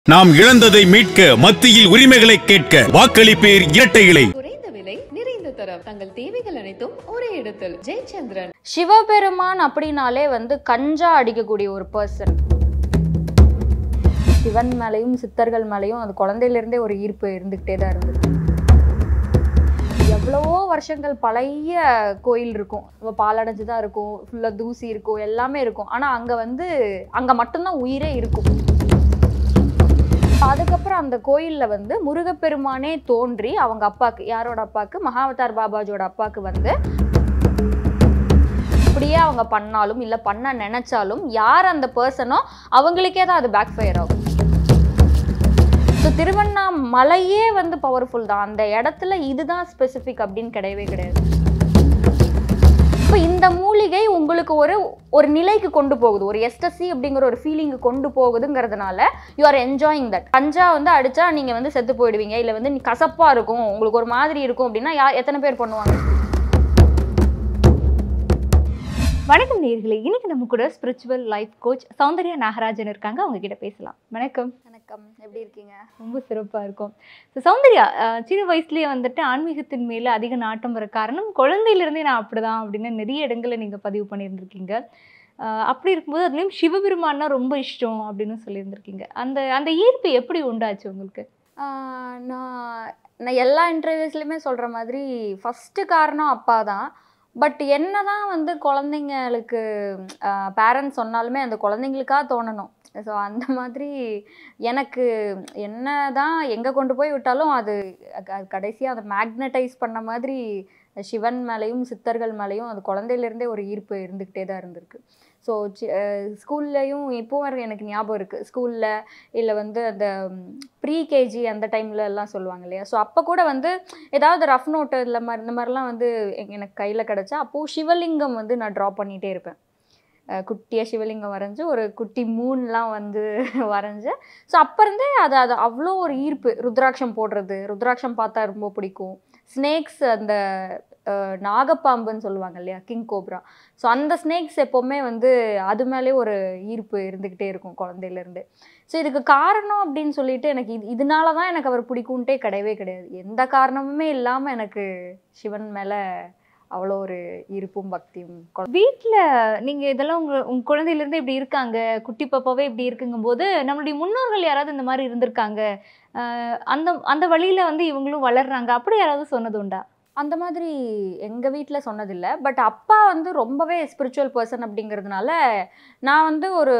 நாம் இழந்ததை மீட்க மத்தியில் உரிமைகளை கேட்க வாக்களிப்பேர் இரட்டை இலை குறைந்த விலை நிறைந்த தரம் தங்கள் தேவைகள் அனைத்தும் ஒரே இடத்தில் ஜெயச்சந்திரன் சிவபெருமான் அப்படின்னாலே வந்து கஞ்சா அடிக்கக்கூடிய ஒரு பர்சன் சிவன் மேலேயும் சித்தர்கள் மேலேயும் அது குழந்தையிலேருந்தே ஒரு ஈர்ப்பு இருந்துக்கிட்டே தான் இருந்தது எவ்வளவோ வருஷங்கள் பழைய கோயில் இருக்கும் இப்போ பாலடைஞ்சு தான் இருக்கும் ஃபுல்லாக தூசி இருக்கும் எல்லாமே இருக்கும் ஆனால் அங்கே வந்து அங்கே மட்டும்தான் உயிரே இருக்கும் அதுக்கப்புறம் அந்த கோயிலில் வந்து முருகப்பெருமானே தோன்றி அவங்க அப்பாவுக்கு யாரோட அப்பாவுக்கு மகாவதார் பாபாஜியோட அப்பாவுக்கு வந்து அப்படியே அவங்க பண்ணாலும் இல்லை பண்ண நினைச்சாலும் யார் அந்த பர்சனோ அவங்களுக்கே தான் அது பேக் ஃபயர் ஆகும் ஸோ திருவண்ணாமலையே வந்து பவர்ஃபுல் தான் அந்த இடத்துல இதுதான் ஸ்பெசிஃபிக் அப்படின்னு கிடையவே கிடையாது இப்போ இந்த மூலிகை உங்களுக்கு ஒரு ஒரு நிலைக்கு கொண்டு போகுது ஒரு எஸ்டசி அப்படிங்கிற ஒரு ஃபீலிங்கு கொண்டு போகுதுங்கிறதுனால யூ ஆர் என்ஜாயிங் தட் கஞ்சா வந்து அடிச்சா நீங்கள் வந்து செத்து போயிடுவீங்க இல்லை வந்து நீ கசப்பாக இருக்கும் உங்களுக்கு ஒரு மாதிரி இருக்கும் அப்படின்னா யா எத்தனை பேர் பண்ணுவாங்க வணக்கம் நேர்களே இன்னைக்கு நம்ம கூட spiritual life coach Soundarya Nagarajan இருக்காங்க அவங்க கிட்ட பேசலாம் வணக்கம் வணக்கம் எப்படி இருக்கீங்க ரொம்ப சிறப்பாக இருக்கும் ஸோ சௌந்தர்யா அஹ், சின்ன வயசுலேயே வந்துட்டு ஆன்மீகத்தின் மேலே அதிக நாட்டம் வர காரணம் குழந்தையிலேருந்தே நான் அப்படிதான் அப்படின்னு நிறைய இடங்களை நீங்கள் பதிவு பண்ணியிருந்திருக்கீங்க அஹ், அப்படி இருக்கும்போது அதுலேயும் சிவபெருமான்னா ரொம்ப இஷ்டம் அப்படின்னு சொல்லியிருந்திருக்கீங்க அந்த அந்த ஈர்ப்பு எப்படி உண்டாச்சு உங்களுக்கு ஆஹ் நான் நான் எல்லா இன்டர்வியூஸ்லையுமே சொல்கிற மாதிரி ஃபஸ்ட்டு காரணம் அப்பா தான் பட் என்ன தான் வந்து குழந்தைங்களுக்கு பேரண்ட்ஸ் சொன்னாலுமே அந்த குழந்தைங்களுக்காக தோணணும் ஸோ அந்த மாதிரி எனக்கு என்ன தான் எங்கே கொண்டு போய் விட்டாலும் அது கடைசியாக அதை மேக்னடைஸ் பண்ண மாதிரி சிவன் மேலேயும் சித்தர்கள் மேலேயும் அது குழந்தையிலேருந்தே ஒரு ஈர்ப்பு இருந்துக்கிட்டே தான் இருந்திருக்கு ஸோ ஸ்கூல்லையும் இப்போவும் வரைக்கும் எனக்கு ஞாபகம் இருக்குது ஸ்கூலில் இல்லை வந்து அந்த ப்ரீ கேஜி அந்த டைம்ல எல்லாம் சொல்லுவாங்க இல்லையா ஸோ அப்போ கூட வந்து ஏதாவது ரஃப் நோட்டு இல்லை மாதிரி இந்த மாதிரிலாம் வந்து எ- எனக்கு கையில் கிடச்சா அப்போது சிவலிங்கம் வந்து நான் ட்ரா பண்ணிகிட்டே இருப்பேன் அஹ் குட்டியாக சிவலிங்கம் வரைஞ்சி ஒரு குட்டி மூன்லாம் வந்து வரைஞ்சேன் ஸோ அப்போ இருந்தே அது அது அவ்வளோ ஒரு ஈர்ப்பு ருத்ராட்சம் போடுறது ருத்ராட்சம் பார்த்தா ரொம்ப பிடிக்கும் ஸ்னேக்ஸ் அந்த அஹ், நாகப்பாம்புன்னு சொல்லுவாங்க இல்லையா கிங் கோப்ரா ஸோ அந்த ஸ்னேக்ஸ் எப்போவுமே வந்து அது மேலே ஒரு ஈர்ப்பு இருந்துக்கிட்டே இருக்கும் குழந்தையிலேருந்து ஸோ இதுக்கு காரணம் அப்படின்னு சொல்லிட்டு எனக்கு இது இதனால தான் எனக்கு அவர் பிடிக்கும்ட்டே கிடையவே கிடையாது எந்த காரணமுமே இல்லாமல் எனக்கு சிவன் மேலே அவ்வளோ ஒரு ஈர்ப்பும் பக்தியும் குழ- வீட்டில் நீங்கள் இதெல்லாம் உங்கள் உங்கள் குழந்தையிலேருந்து இப்படி இருக்காங்க குட்டி பாப்பாவே இப்படி இருக்குங்கும்போது நம்மளுடைய முன்னோர்கள் யாராவது இந்த மாதிரி இருந்திருக்காங்க அஹ் அந்த அந்த வழியில் வந்து இவங்களும் வளர்றாங்க அப்படி யாராவது சொன்னது உண்டா அந்த மாதிரி எங்கள் வீட்டில் சொன்னதில்லை பட் அப்பா வந்து ரொம்பவே ஸ்பிரிச்சுவல் பர்சன் அப்படிங்கிறதுனால நான் வந்து ஒரு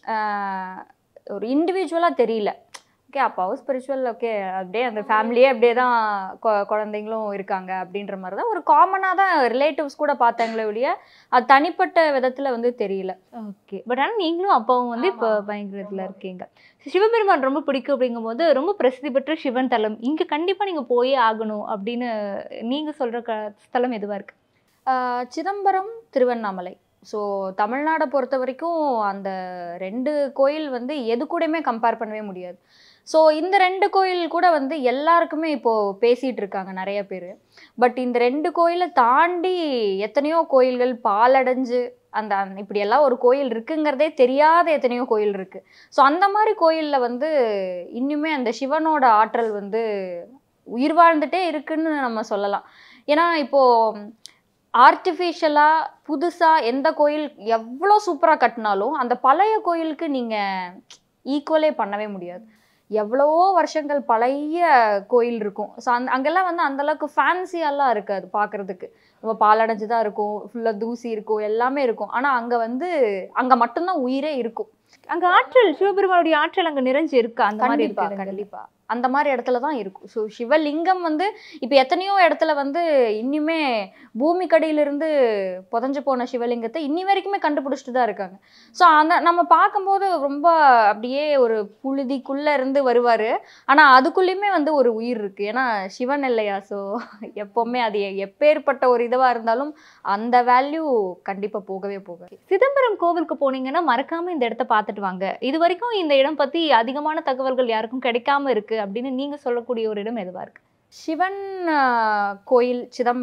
ஆஹ், ஒரு இண்டிவிஜுவலாக தெரியல ஓகே அப்பாவும் ஸ்பிரிச்சுவல் ஓகே அப்படியே அந்த ஃபேமிலியே அப்படியே தான் கொ- குழந்தைங்களும் இருக்காங்க அப்படின்ற மாதிரி தான் ஒரு காமனாக தான் ரிலேட்டிவ்ஸ் கூட பார்த்தாங்களே ஒழிய அது தனிப்பட்ட விதத்தில் வந்து தெரியல ஓகே பட் ஆனால் நீங்களும் அப்பாவும் வந்து இப்போ ஆமா. பயங்கர இதில் இருக்கீங்க சிவபெருமான் ரொம்ப பிடிக்கும் அப்படிங்கும்போது ரொம்ப பிரசித்தி பெற்ற சிவன் தலம் இங்கே கண்டிப்பாக நீங்கள் போயே ஆகணும் அப்படின்னு நீங்கள் சொல்கிற க ஸ்தலம் எதுவாக இருக்கு ஆஹ் சிதம்பரம் திருவண்ணாமலை ஸோ தமிழ்நாடை பொறுத்த வரைக்கும் அந்த ரெண்டு கோயில் வந்து எது கூடயுமே கம்பேர் பண்ணவே முடியாது ஸோ இந்த ரெண்டு கோயில் கூட வந்து எல்லாருக்குமே இப்போது பேசிகிட்டு இருக்காங்க நிறைய பேர் பட் இந்த ரெண்டு கோயிலை தாண்டி எத்தனையோ கோயில்கள் பாலடைஞ்சு அந்த அந்த- இப்படியெல்லாம் ஒரு கோயில் இருக்குங்கிறதே தெரியாத எத்தனையோ கோயில் இருக்குது ஸோ அந்த மாதிரி கோயிலில் வந்து இன்னுமே அந்த சிவனோட ஆற்றல் வந்து உயிர் வாழ்ந்துட்டே இருக்குன்னு நம்ம சொல்லலாம் ஏன்னா இப்போது ஆர்டிஃபிஷியலாக புதுசாக எந்த கோயில் எவ்வளோ சூப்பராக கட்டினாலும் அந்த பழைய கோயிலுக்கு நீங்கள் ஈக்குவலே பண்ணவே முடியாது எவ்வளவோ வருஷங்கள் பழைய கோயில் இருக்கும் ஸோ அந்த அங்கெல்லாம் வந்து அந்தளவுக்கு ஃபேன்சியெல்லாம் இருக்காது பார்க்குறதுக்கு ரொம்ப பாலடைஞ்சு தான் இருக்கும் ஃபுல்லாக தூசி இருக்கும் எல்லாமே இருக்கும் ஆனால் அங்கே வந்து அங்கே மட்டும்தான் உயிரே இருக்கும் அங்கே ஆற்றல் சிவபெருமானுடைய ஆற்றல் அங்கே நிறைஞ்சு இருக்கா அந்த மாதிரி கண்டிப்பா இருக்கு கண்டிப்பா அந்த மாதிரி இடத்துல தான் இருக்கும் ஸோ சிவலிங்கம் வந்து இப்போ எத்தனையோ இடத்துல வந்து இன்னுமே பூமிக்கடியிலிருந்து புதஞ்சு போன சிவலிங்கத்தை இன்னி வரைக்குமே கண்டுபிடிச்சிட்டு தான் இருக்காங்க ஸோ அந்த நம்ம பார்க்கும்போது ரொம்ப அப்படியே ஒரு புழுதிக்குள்ள இருந்து வருவார் ஆனால் அதுக்குள்ளேயுமே வந்து ஒரு உயிர் இருக்கு ஏன்னா சிவன் இல்லையா ஸோ எப்போவுமே அது எ- எப்பேற்பட்ட ஒரு இதுவாக இருந்தாலும் அந்த வேல்யூ கண்டிப்பாக போகவே போகாது சிதம்பரம் கோவிலுக்கு போனீங்கன்னா மறக்காம இந்த இடத்த பார்த்துட்டு வாங்க இது வரைக்கும் இந்த இடம் பத்தி அதிகமான தகவல்கள் யாருக்கும் கிடைக்காம இருக்கு அப்படின்னு நீங்க சொல்லக்கூடிய ஒரு இடம் எதுவா இருக்கு சிவன் ஆஹ், கோயில் சிதம்பரம்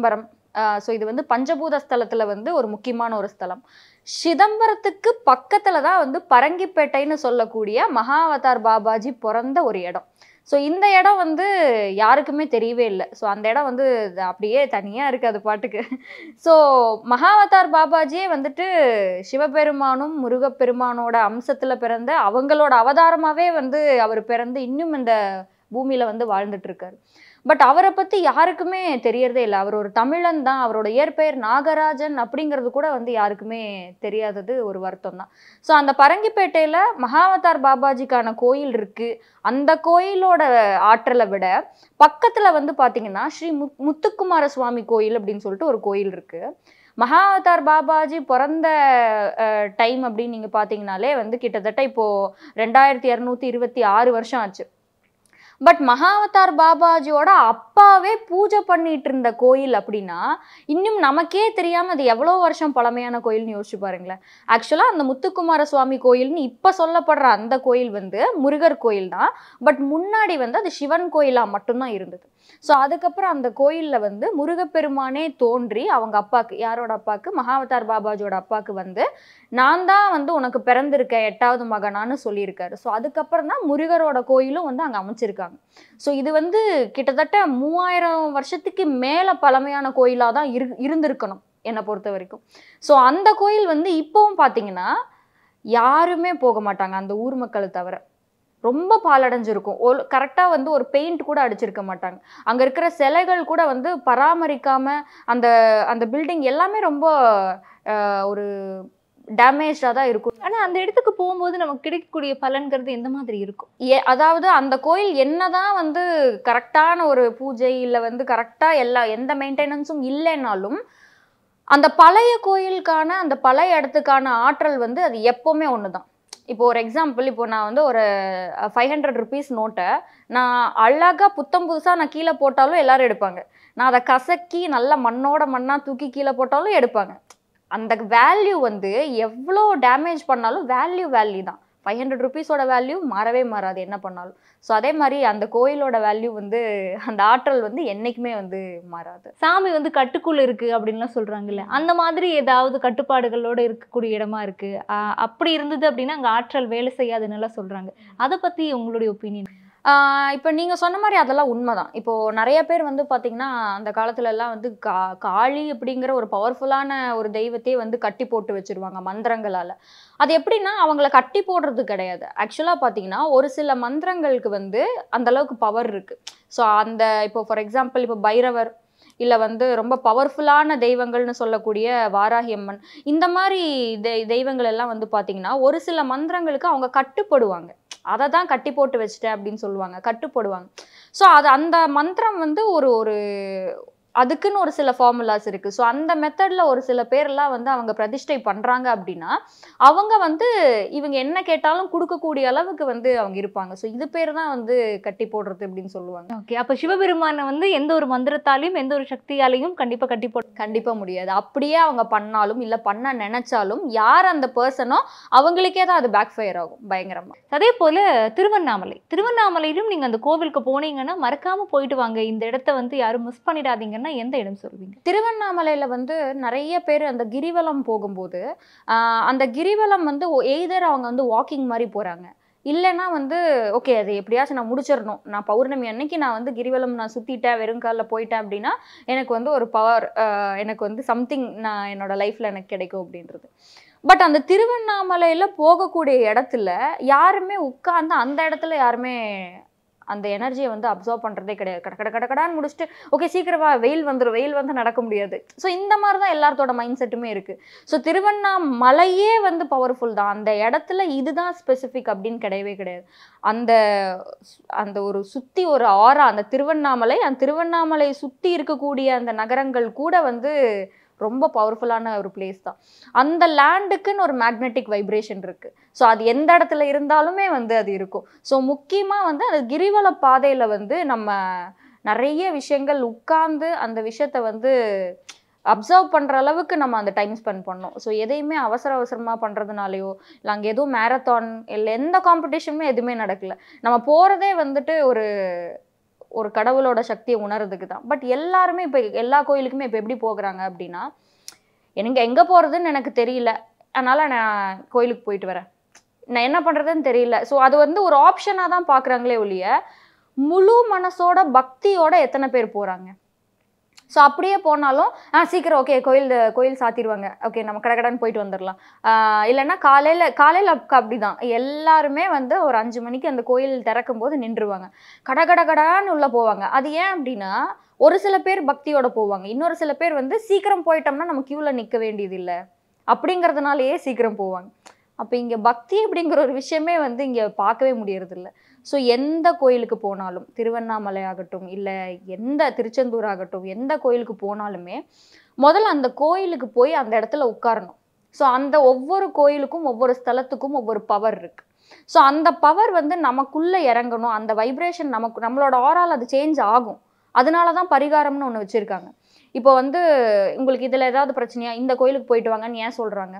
ஸோ இது வந்து பஞ்சபூத ஸ்தலத்துல வந்து ஒரு முக்கியமான ஒரு ஸ்தலம் சிதம்பரத்துக்கு பக்கத்துல தான் வந்து பரங்கிப்பேட்டைன்னு சொல்லக்கூடிய மகாவதார் பாபாஜி பிறந்த ஒரு இடம் ஸோ இந்த இடம் வந்து யாருக்குமே தெரியவே இல்லை ஸோ அந்த இடம் வந்து இது அப்படியே தனியாக இருக்குது அது பாட்டுக்கு ஸோ மகாவதார் பாபாஜியே வந்துட்டு சிவபெருமானும் முருகப்பெருமானோட அம்சத்தில் பிறந்த அவங்களோட அவதாரமாகவே வந்து அவர் பிறந்து இன்னும் இந்த பூமியில் வந்து வாழ்ந்துட்டு இருக்காரு பட் அவரை பற்றி யாருக்குமே தெரியறதே இல்லை அவர் ஒரு தமிழன் தான் அவரோட இயற்பெயர் நாகராஜன் அப்படிங்கிறது கூட வந்து யாருக்குமே தெரியாதது ஒரு வருத்தம் தான் ஸோ அந்த பரங்கிப்பேட்டையில் மகாவதார் பாபாஜிக்கான கோயில் இருக்குது அந்த கோயிலோட ஆற்றலை விட பக்கத்தில் வந்து பார்த்தீங்கன்னா ஸ்ரீ முத் முத்துக்குமார சுவாமி கோயில் அப்படின்னு சொல்லிட்டு ஒரு கோயில் இருக்குது மகாவதார் பாபாஜி பிறந்த டைம் அப்படின்னு நீங்கள் பார்த்தீங்கனாலே வந்து கிட்டத்தட்ட இப்போது ரெண்டாயிரத்தி இரநூத்தி இருபத்தி ஆறு வருஷம் ஆச்சு பட் மகாவதார் பாபாஜியோட அப்பாவே பூஜை பண்ணிட்டு இருந்த கோயில் அப்படின்னா இன்னும் நமக்கே தெரியாம அது எவ்வளோ வருஷம் பழமையான கோயில்னு யோசிச்சு பாருங்களேன் ஆக்சுவலாக அந்த முத்துக்குமார சுவாமி கோயில்னு இப்போ சொல்லப்படுற அந்த கோயில் வந்து முருகர் கோயில் தான் பட் முன்னாடி வந்து அது சிவன் கோயிலாக மட்டும்தான் இருந்தது ஸோ அதுக்கப்புறம் அந்த கோயிலில் வந்து முருகப்பெருமானே தோன்றி அவங்க அப்பாக்கு யாரோட அப்பாக்கு மகாவதார் பாபாஜியோட அப்பாக்கு வந்து நான் தான் வந்து உனக்கு பிறந்திருக்கேன் எட்டாவது மகனான்னு சொல்லியிருக்காரு ஸோ அதுக்கப்புறம் தான் முருகரோட கோயிலும் வந்து அங்கே அமைச்சிருக்காங்க ஸோ இது வந்து கிட்டத்தட்ட மூவாயிரம் வருஷத்துக்கு மேலே பழமையான கோயிலாக தான் இரு இருந்திருக்கணும் என்னை பொறுத்த வரைக்கும் ஸோ அந்த கோயில் வந்து இப்போவும் பார்த்தீங்கன்னா யாருமே போக மாட்டாங்க அந்த ஊர் மக்களை தவிர ரொம்ப பாலடைஞ்சிருக்கும் ஒரு கரெக்டாக வந்து ஒரு பெயிண்ட் கூட அடிச்சிருக்க மாட்டாங்க அங்கே இருக்கிற சிலைகள் கூட வந்து பராமரிக்காம அந்த அந்த பில்டிங் எல்லாமே ரொம்ப அஹ், ஒரு டேமேஜாக தான் இருக்கும் ஆனா அந்த இடத்துக்கு போகும்போது நமக்கு கிடைக்கக்கூடிய பலன்கிறது எந்த மாதிரி இருக்கும் ஏ- அதாவது அந்த கோயில் என்னதான் வந்து கரெக்டான ஒரு பூஜை இல்லை வந்து கரெக்டாக எல்லா எந்த மெயின்டெனன்ஸும் இல்லைன்னாலும் அந்த பழைய கோயிலுக்கான அந்த பழைய இடத்துக்கான ஆற்றல் வந்து அது எப்போவுமே ஒன்று தான் இப்போ ஒரு எக்ஸாம்பிள் இப்போ நான் வந்து ஒரு ஃபைவ் ஹண்ட்ரட் ருபீஸ் நோட்டை நான் அழகாக புத்தம் புதுசாக நான் கீழே போட்டாலும் எல்லாரும் எடுப்பாங்க நான் அதை கசக்கி நல்ல மண்ணோட மண்ணாக தூக்கி கீழே போட்டாலும் எடுப்பாங்க அந்த வேல்யூ வந்து எவ்வளோ டேமேஜ் பண்ணாலும் வேல்யூ வேல்யூ தான் ஃபைவ் ஹண்ட்ரட் ருபீஸோட வேல்யூ மாறவே மாறாது என்ன பண்ணாலும் ஸோ அதே மாதிரி அந்த கோயிலோட வேல்யூ வந்து அந்த ஆற்றல் வந்து என்றைக்குமே வந்து மாறாது சாமி வந்து கட்டுக்குள்ள இருக்கு அப்படின்லாம் சொல்றாங்கல்ல அந்த மாதிரி ஏதாவது கட்டுப்பாடுகளோட இருக்கக்கூடிய இடமா இருக்கு ஆஹ் அப்படி இருந்தது அப்படின்னா அங்க ஆற்றல் வேலை செய்யாதுன்னு எல்லாம் சொல்றாங்க அதை பத்தி உங்களுடைய ஒப்பீனியன் இப்போ நீங்கள் சொன்ன மாதிரி அதெல்லாம் உண்மைதான் இப்போ நிறைய பேர் வந்து பார்த்தீங்கன்னா அந்த காலத்துல எல்லாம் வந்து கா காளி அப்படிங்கிற ஒரு பவர்ஃபுல்லான ஒரு தெய்வத்தையே வந்து கட்டி போட்டு வச்சிருவாங்க மந்திரங்களால் அது எப்படின்னா அவங்கள கட்டி போடுறது கிடையாது ஆக்சுவலாக பார்த்தீங்கன்னா ஒரு சில மந்திரங்களுக்கு வந்து அந்த அளவுக்கு பவர் இருக்கு ஸோ அந்த இப்போ ஃபார் எக்ஸாம்பிள் இப்போ பைரவர் இல்லை வந்து ரொம்ப பவர்ஃபுல்லான தெய்வங்கள்னு சொல்லக்கூடிய வாராகி அம்மன் இந்த மாதிரி தெய் தெய்வங்கள் எல்லாம் வந்து பார்த்தீங்கன்னா ஒரு சில மந்திரங்களுக்கு அவங்க கட்டுப்படுவாங்க அதை தான் கட்டி போட்டு வச்சுட்டேன் அப்படின்னு சொல்லுவாங்க கட்டுப்படுவாங்க ஸோ அது அந்த மந்திரம் வந்து ஒரு ஒரு அதுக்குன்னு ஒரு சில ஃபார்முலாஸ் இருக்குது ஸோ அந்த மெத்தடில் ஒரு சில பேர்லாம் வந்து அவங்க பிரதிஷ்டை பண்ணுறாங்க அப்படின்னா அவங்க வந்து இவங்க என்ன கேட்டாலும் கொடுக்கக்கூடிய அளவுக்கு வந்து அவங்க இருப்பாங்க ஸோ இது பேர் தான் வந்து கட்டி போடுறது அப்படின்னு சொல்லுவாங்க ஓகே அப்ப சிவபெருமானை வந்து எந்த ஒரு மந்திரத்தாலையும் எந்த ஒரு சக்தியாலையும் கண்டிப்பா கட்டி போட்டு கண்டிப்பாக முடியாது அப்படியே அவங்க பண்ணாலும் இல்லை பண்ண நினைச்சாலும் யார் அந்த பர்சனோ அவங்களுக்கே தான் அது பேக் ஃபயர் ஆகும் பயங்கரமாக அதே போல திருவண்ணாமலை திருவண்ணாமலையிலும் நீங்க அந்த கோவிலுக்கு போனீங்கன்னா மறக்காம போயிட்டு வாங்க இந்த இடத்த வந்து யாரும் மிஸ் பண்ணிடாதீங்கன்னா எந்த இடம் சொல்வீங்க திருவண்ணாமலையில வந்து நிறைய பேர் அந்த கிரிவலம் போகும்போது ஆஹ் அந்த கிரிவலம் வந்து எய்தர் அவங்க வந்து வாக்கிங் மாதிரி போறாங்க இல்லைன்னா வந்து ஓகே அது எப்படியாச்சும் நான் முடிச்சிடணும் நான் பௌர்ணமி அன்னைக்கு நான் வந்து கிரிவலம் நான் சுத்திட்டேன் வெறும் காலில் போயிட்டேன் அப்படின்னா எனக்கு வந்து ஒரு பவர் எனக்கு வந்து சம்திங் நான் என்னோட லைஃப்ல எனக்கு கிடைக்கும் அப்படின்றது பட் அந்த திருவண்ணாமலையில போகக்கூடிய இடத்துல யாருமே உட்கார்ந்து அந்த இடத்துல யாருமே அந்த எனர்ஜியை வந்து அப்சர்வ் பண்ணுறதே கிடையாது கட கட கட கடான்னு முடிச்சுட்டு ஓகே சீக்கிரமா வெயில் வந்துடும் வெயில் வந்து நடக்க முடியாது ஸோ இந்த மாதிரி தான் எல்லாத்தோட மைண்ட் செட்டுமே இருக்குது ஸோ திருவண்ணாமலையே வந்து பவர்ஃபுல் தான் அந்த இடத்துல இதுதான் ஸ்பெசிஃபிக் அப்படின்னு கிடையவே கிடையாது அந்த அந்த ஒரு சுற்றி ஒரு ஆறா அந்த திருவண்ணாமலை அந்த திருவண்ணாமலையை சுற்றி இருக்கக்கூடிய அந்த நகரங்கள் கூட வந்து ரொம்ப பவர்ஃபுல்லான ஒரு பிளேஸ் தான் அந்த லேண்டுக்குன்னு ஒரு மேக்னெட்டிக் வைப்ரேஷன் இருக்குது ஸோ அது எந்த இடத்துல இருந்தாலுமே வந்து அது இருக்கும் ஸோ முக்கியமாக வந்து அந்த கிரிவல பாதையில் வந்து நம்ம நிறைய விஷயங்கள் உட்கார்ந்து அந்த விஷயத்த வந்து அப்சர்வ் பண்ணுற அளவுக்கு நம்ம அந்த டைம் ஸ்பெண்ட் பண்ணோம் ஸோ எதையுமே அவசர அவசரமாக பண்ணுறதுனாலையோ இல்லை அங்கே எதுவும் மேரத்தான் இல்லை எந்த காம்படிஷனுமே எதுவுமே நடக்கல நம்ம போகிறதே வந்துட்டு ஒரு ஒரு கடவுளோட சக்தியை உணர்றதுக்கு தான் பட் எல்லாருமே இப்போ எல்லா கோயிலுக்குமே இப்போ எப்படி போகிறாங்க அப்படின்னா எனக்கு எங்கே போகிறதுன்னு எனக்கு தெரியல அதனால் நான் கோயிலுக்கு போயிட்டு வரேன் நான் என்ன பண்ணுறதுன்னு தெரியல ஸோ அது வந்து ஒரு ஆப்ஷனாக தான் பார்க்குறாங்களே ஒழிய முழு மனசோட பக்தியோட எத்தனை பேர் போகிறாங்க ஸோ அப்படியே போனாலும் ஆ சீக்கிரம் ஓகே கோயில் கோயில் சாத்திடுவாங்க ஓகே நம்ம கடகடன்னு போயிட்டு வந்துடலாம் ஆஹ் இல்லைன்னா காலையில் காலையில் அப்படி தான் எல்லாருமே வந்து ஒரு அஞ்சு மணிக்கு அந்த கோயில் திறக்கும் போது நின்றுவாங்க கடகடகடான்னு உள்ளே போவாங்க அது ஏன் அப்படின்னா ஒரு சில பேர் பக்தியோட போவாங்க இன்னொரு சில பேர் வந்து சீக்கிரம் போயிட்டோம்னா நம்ம க்யூவில் நிற்க வேண்டியது இல்லை அப்படிங்கிறதுனாலயே சீக்கிரம் போவாங்க அப்போ இங்கே பக்தி அப்படிங்கிற ஒரு விஷயமே வந்து இங்கே பார்க்கவே முடியறதில்ல ஸோ எந்த கோயிலுக்கு போனாலும் திருவண்ணாமலை ஆகட்டும் இல்லை எந்த திருச்செந்தூர் ஆகட்டும் எந்த கோயிலுக்கு போனாலுமே முதல்ல அந்த கோயிலுக்கு போய் அந்த இடத்துல உட்காரணும் ஸோ அந்த ஒவ்வொரு கோயிலுக்கும் ஒவ்வொரு ஸ்தலத்துக்கும் ஒவ்வொரு பவர் இருக்கு ஸோ அந்த பவர் வந்து நமக்குள்ள இறங்கணும் அந்த வைப்ரேஷன் நமக்கு நம்மளோட ஆரால் அது சேஞ்ச் ஆகும் அதனால தான் பரிகாரம்னு ஒன்று வச்சுருக்காங்க இப்போ வந்து உங்களுக்கு இதில் ஏதாவது பிரச்சனையா இந்த கோயிலுக்கு போயிட்டு வாங்கன்னு ஏன் சொல்கிறாங்க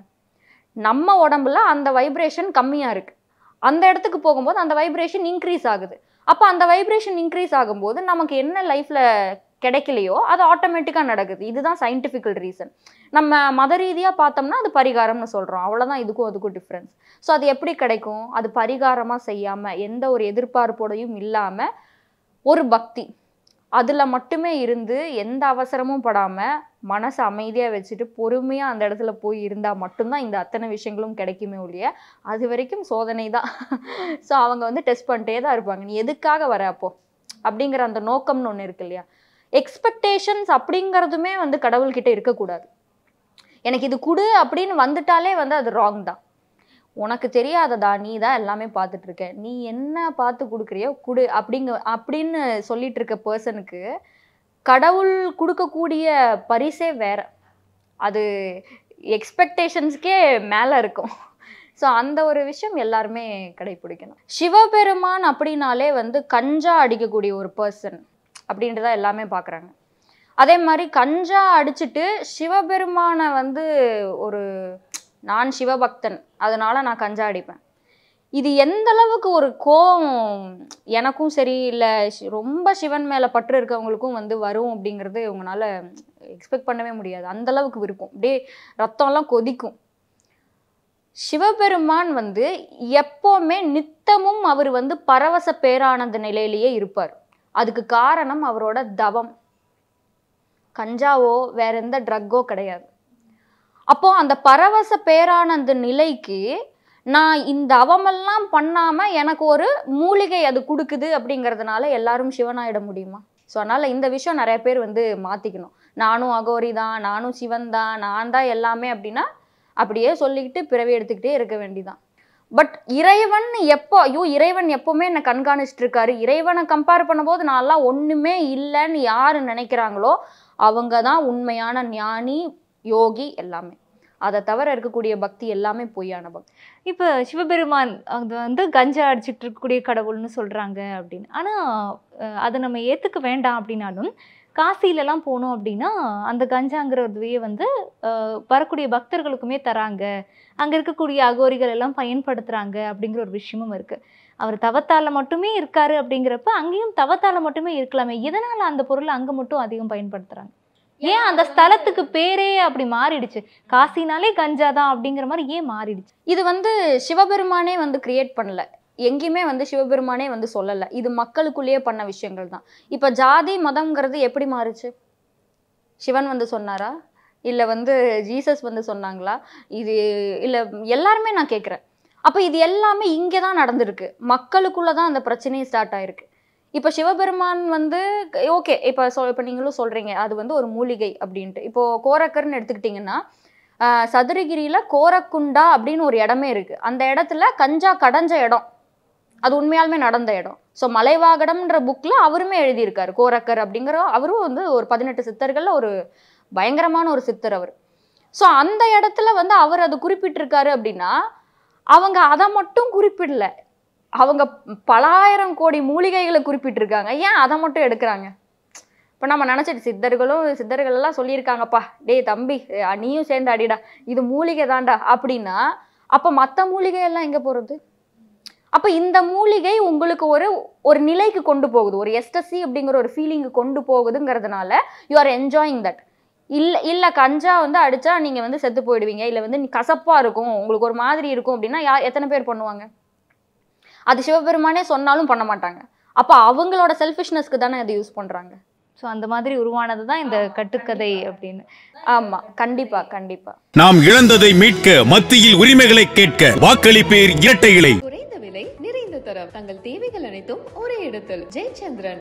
நம்ம உடம்புல அந்த வைப்ரேஷன் கம்மியாக இருக்குது அந்த இடத்துக்கு போகும்போது அந்த வைப்ரேஷன் இன்க்ரீஸ் ஆகுது அப்போ அந்த வைப்ரேஷன் இன்க்ரீஸ் ஆகும்போது நமக்கு என்ன லைஃப்பில் கிடைக்கலையோ அது ஆட்டோமேட்டிக்காக நடக்குது இதுதான் சயின்டிஃபிக்கல் ரீசன் நம்ம மத ரீதியாக பார்த்தோம்னா அது பரிகாரம்னு சொல்கிறோம் அவ்வளோதான் இதுக்கும் அதுக்கும் டிஃப்ரென்ஸ் ஸோ அது எப்படி கிடைக்கும் அது பரிகாரமாக செய்யாமல் எந்த ஒரு எதிர்பார்ப்போடையும் இல்லாமல் ஒரு பக்தி அதில் மட்டுமே இருந்து எந்த அவசரமும் படாமல் மனசை அமைதியாக வச்சுட்டு பொறுமையாக அந்த இடத்துல போய் இருந்தால் மட்டும்தான் இந்த அத்தனை விஷயங்களும் கிடைக்குமே ஒழிய அது வரைக்கும் சோதனை தான் ஸோ அவங்க வந்து டெஸ்ட் பண்ணிட்டே தான் இருப்பாங்க நீ எதுக்காக வர அப்போ அப்படிங்கிற அந்த நோக்கம்னு ஒன்று இருக்கு இல்லையா எக்ஸ்பெக்டேஷன்ஸ் அப்படிங்கிறதுமே வந்து கடவுள்கிட்ட இருக்கக்கூடாது எனக்கு இது கொடு அப்படின்னு வந்துட்டாலே வந்து அது ராங் தான் உனக்கு தெரியாததா நீ தான் எல்லாமே பார்த்துட்டு இருக்க நீ என்ன பார்த்து கொடுக்குறியோ கொடு அப்படிங்க அப்படின்னு சொல்லிட்டு இருக்க பர்சனுக்கு கடவுள் கொடுக்கக்கூடிய பரிசே வேற அது எக்ஸ்பெக்டேஷன்ஸ்க்கே மேலே இருக்கும் ஸோ அந்த ஒரு விஷயம் எல்லாருமே கடைபிடிக்கணும் சிவபெருமான் அப்படின்னாலே வந்து கஞ்சா அடிக்கக்கூடிய ஒரு பர்சன் அப்படின்றத எல்லாமே பார்க்குறாங்க அதே மாதிரி கஞ்சா அடிச்சுட்டு சிவபெருமானை வந்து ஒரு நான் சிவபக்தன் அதனால நான் கஞ்சா அடிப்பேன் இது எந்த அளவுக்கு ஒரு கோவம் எனக்கும் சரி இல்லை ரொம்ப சிவன் மேலே பற்று இருக்கவங்களுக்கும் வந்து வரும் அப்படிங்கிறது இவங்களால எக்ஸ்பெக்ட் பண்ணவே முடியாது அந்த அளவுக்கு விருப்பம் அப்படியே ரத்தம்லாம் கொதிக்கும் சிவபெருமான் வந்து எப்போவுமே நித்தமும் அவர் வந்து பரவச பேரானந்த நிலையிலேயே இருப்பார் அதுக்கு காரணம் அவரோட தவம் கஞ்சாவோ வேற எந்த ட்ரக்கோ கிடையாது அப்போ அந்த பரவச பேரானந்த நிலைக்கு நான் இந்த அவமெல்லாம் பண்ணாம எனக்கு ஒரு மூலிகை அது கொடுக்குது அப்படிங்கிறதுனால எல்லாரும் சிவனாயிட முடியுமா ஸோ அதனால இந்த விஷயம் நிறைய பேர் வந்து மாத்திக்கணும் நானும் அகோரி தான் நானும் சிவன் தான் நான் தான் எல்லாமே அப்படின்னா அப்படியே சொல்லிக்கிட்டு பிறவி எடுத்துக்கிட்டே இருக்க வேண்டிதான் பட் இறைவன் எப்போ ஐயோ இறைவன் எப்பவுமே என்னை கண்காணிச்சிட்டு இருக்காரு இறைவனை கம்பேர் பண்ணும்போது நான்லாம் ஒண்ணுமே இல்லைன்னு யாரு நினைக்கிறாங்களோ அவங்க தான் உண்மையான ஞானி யோகி எல்லாமே அதை தவிர இருக்கக்கூடிய பக்தி எல்லாமே பொய்யான பக்தி இப்போ சிவபெருமான் அது வந்து கஞ்சா அடிச்சிட்டு இருக்கக்கூடிய கடவுள்னு சொல்றாங்க அப்படின்னு ஆனா அஹ், அதை நம்ம ஏத்துக்க வேண்டாம் அப்படின்னாலும் காசிலலாம் போனோம் அப்படின்னா அந்த கஞ்சாங்கிறதையே வந்து அஹ், வரக்கூடிய பக்தர்களுக்குமே தராங்க அங்க இருக்கக்கூடிய அகோரிகள் எல்லாம் பயன்படுத்துறாங்க அப்படிங்கிற ஒரு விஷயமும் இருக்கு அவர் தவத்தால மட்டுமே இருக்காரு அப்படிங்கிறப்ப அங்கேயும் தவத்தால மட்டுமே இருக்கலாமே எதனால அந்த பொருளை அங்க மட்டும் அதிகம் பயன்படுத்துறாங்க ஏன் அந்த ஸ்தலத்துக்கு பேரே அப்படி மாறிடுச்சு காசினாலே கஞ்சா தான் அப்படிங்கிற மாதிரி ஏன் மாறிடுச்சு இது வந்து சிவபெருமானே வந்து கிரியேட் பண்ணல எங்கேயுமே வந்து சிவபெருமானே வந்து சொல்லலை இது மக்களுக்குள்ளேயே பண்ண விஷயங்கள் தான் இப்போ ஜாதி மதம்ங்கிறது எப்படி மாறுச்சு சிவன் வந்து சொன்னாரா இல்லை வந்து ஜீசஸ் வந்து சொன்னாங்களா இது இல்லை எல்லாருமே நான் கேட்குறேன் அப்போ இது எல்லாமே இங்கே தான் நடந்திருக்கு மக்களுக்குள்ளே தான் அந்த பிரச்சனையே ஸ்டார்ட் ஆயிருக்கு இப்போ சிவபெருமான் வந்து ஓகே இப்போ சொ இப்போ நீங்களும் சொல்கிறீங்க அது வந்து ஒரு மூலிகை அப்படின்ட்டு இப்போ கோரக்கர்னு எடுத்துக்கிட்டிங்கன்னா ஆஹ் சதுரகிரியில கோரக்குண்டா அப்படின்னு ஒரு இடமே இருக்கு அந்த இடத்துல கஞ்சா கடைஞ்ச இடம் அது உண்மையாலுமே நடந்த இடம் ஸோ மலைவாகடம்ன்ற புக்ல அவருமே எழுதியிருக்காரு கோரக்கர் அப்படிங்கிற அவரும் வந்து ஒரு பதினெட்டு சித்தர்கள்ல ஒரு பயங்கரமான ஒரு சித்தர் அவர் ஸோ அந்த இடத்துல வந்து அவர் அது குறிப்பிட்டிருக்காரு அப்படின்னா அவங்க அதை மட்டும் குறிப்பிடல அவங்க பலாயிரம் கோடி மூலிகைகளை குறிப்பிட்டிருக்காங்க ஏன் அதை மட்டும் எடுக்கிறாங்க இப்போ நம்ம நினச்சிட்டு சித்தர்களும் சித்தர்கள் எல்லாம் சொல்லியிருக்காங்கப்பா டேய் தம்பி அஹ் நீயும் சேர்ந்து அடிடா இது மூலிகை தான்டா அப்படின்னா அப்போ மற்ற மூலிகை எல்லாம் எங்கே போகிறது அப்போ இந்த மூலிகை உங்களுக்கு ஒரு ஒரு நிலைக்கு கொண்டு போகுது ஒரு எஸ்டசி அப்படிங்கிற ஒரு ஃபீலிங்கு கொண்டு போகுதுங்கிறதுனால யூ ஆர் என்ஜாயிங் தட் இல்லை இல்லை கஞ்சா வந்து அடிச்சா நீங்கள் வந்து செத்து போயிடுவீங்க இல்லை வந்து நீ கசப்பாக இருக்கும் உங்களுக்கு ஒரு மாதிரி இருக்கும் அப்படின்னா யா எத்தனை பேர் பண்ணுவாங்க அது சிவபெருமானே சொன்னாலும் பண்ண மாட்டாங்க அப்போ அவங்களோட செல்ஃபிஷ்னஸ்க்கு தானே அதை யூஸ் பண்ணுறாங்க ஸோ அந்த மாதிரி உருவானது தான் இந்த கட்டுக்கதை அப்படின்னு ஆமாம் கண்டிப்பாக கண்டிப்பாக நாம் இழந்ததை மீட்க மத்தியில் உரிமைகளை கேட்க வாக்களிப்பேர் இரட்டை இலை குறைந்த விலை நிறைந்த தரம் தங்கள் தேவைகள் அனைத்தும் ஒரே இடத்தில் ஜெயச்சந்திரன்